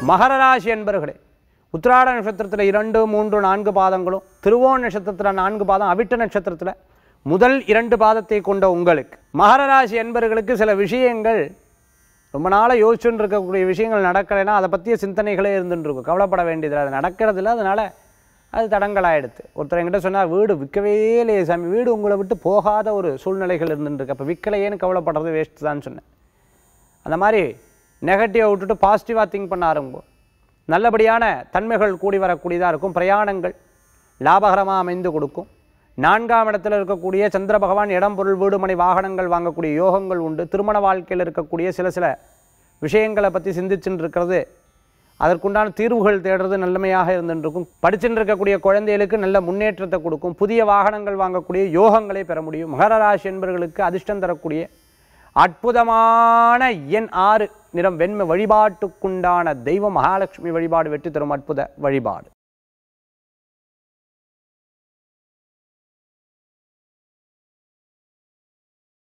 மகர ராசி என்பர்களே உத்திராட நட்சத்திரத்தில் இரண்டு மூன்று நான்கு பாதங்களும் திருவோண நட்சத்திரத்தில் நான்கு பாதம் அவிட்ட நட்சத்திரத்தில் முதல் இரண்டு பாதத்தை கொண்ட உங்களுக்கு மகர ராசி என்பர்களுக்கு சில விஷயங்கள் ரொம்ப நாளாக யோசிச்சுட்டு இருக்கக்கூடிய விஷயங்கள் நடக்கலைன்னா அதை பற்றிய சிந்தனைகளே இருந்துட்டு இருக்கும் கவலைப்பட வேண்டியதில்லை அது நடக்கிறதில்ல அதனால் அது தடங்கலாயிடுது ஒருத்தர் என்கிட்ட சொன்னார் வீடு விற்கவே இல்லையே சாமி வீடு உங்களை விட்டு போகாத ஒரு சூழ்நிலைகள் இருந்துட்டு இருக்கு அப்போ விற்கலையேன்னு கவலைப்படுறது வேஸ்ட் தான் சொன்னேன் அந்த மாதிரி நெகட்டிவை விட்டுட்டு பாசிட்டிவாக திங்க் பண்ண ஆரம்பிக்கும் நல்லபடியான தன்மைகள் கூடி வரக்கூடியதாக இருக்கும் பிரயாணங்கள் லாபகரமாக அமைந்து கொடுக்கும் நான்காம் இடத்துல இருக்கக்கூடிய சந்திர பகவான் இடம் பொருள் வீடு மனை வாகனங்கள் வாங்கக்கூடிய யோகங்கள் உண்டு திருமண வாழ்க்கையில் இருக்கக்கூடிய சில சில விஷயங்களை பற்றி சிந்திச்சுட்டு இருக்கிறது அதற்குண்டான தீர்வுகள் தேடுறது நல்லமையாக இருந்துட்டு இருக்கும் படிச்சுட்டு இருக்கக்கூடிய குழந்தைகளுக்கு நல்ல முன்னேற்றத்தை கொடுக்கும் புதிய வாகனங்கள் வாங்கக்கூடிய யோகங்களை பெற முடியும் மகர ராசி என்பவர்களுக்கு அதிர்ஷ்டம் தரக்கூடிய அற்புதமான எண் ஆறு நிறம் வெண்மை வழிபாட்டுக்குண்டான தெய்வம் மகாலட்சுமி வழிபாடு வெற்றி தரும் அற்புத வழிபாடு